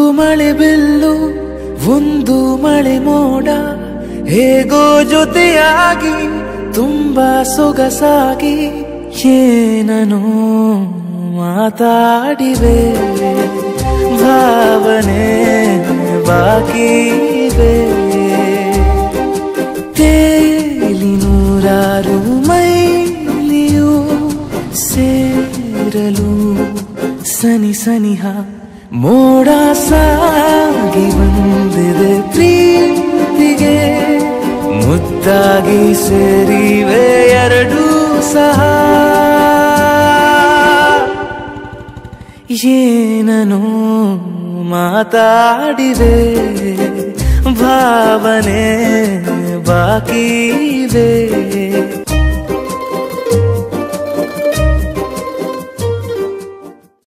ಮಳೆ ಬಿಲ್ಲು ಒಂದು ಮಳೆ ಮೋಡ ಹೇಗೋ ಜೊತೆಯಾಗಿ ತುಂಬಾ ಸೊಗಸಾಗಿ ಏನನೋ ಮಾತಾಡಿವೆ ಭಾವನೆ ಬಾಕಿವೆ ತೇಲಿ ನೂರಾರು ಮೈಲಿಯು ಸೇರಲು ಸನಿ ಸನಿಹ ಮೋಡ ಸಾಗಿ ಬಂದಿದೆ ಪ್ರೀತಿಗೆ ಮುದ್ದಾಗಿ ಸೇರಿವೆ ಎರಡೂ ಸಹ ಏನನೋ ಮಾತಾಡಿವೆ ಭಾವನೆ ಬಾಕಿವೆ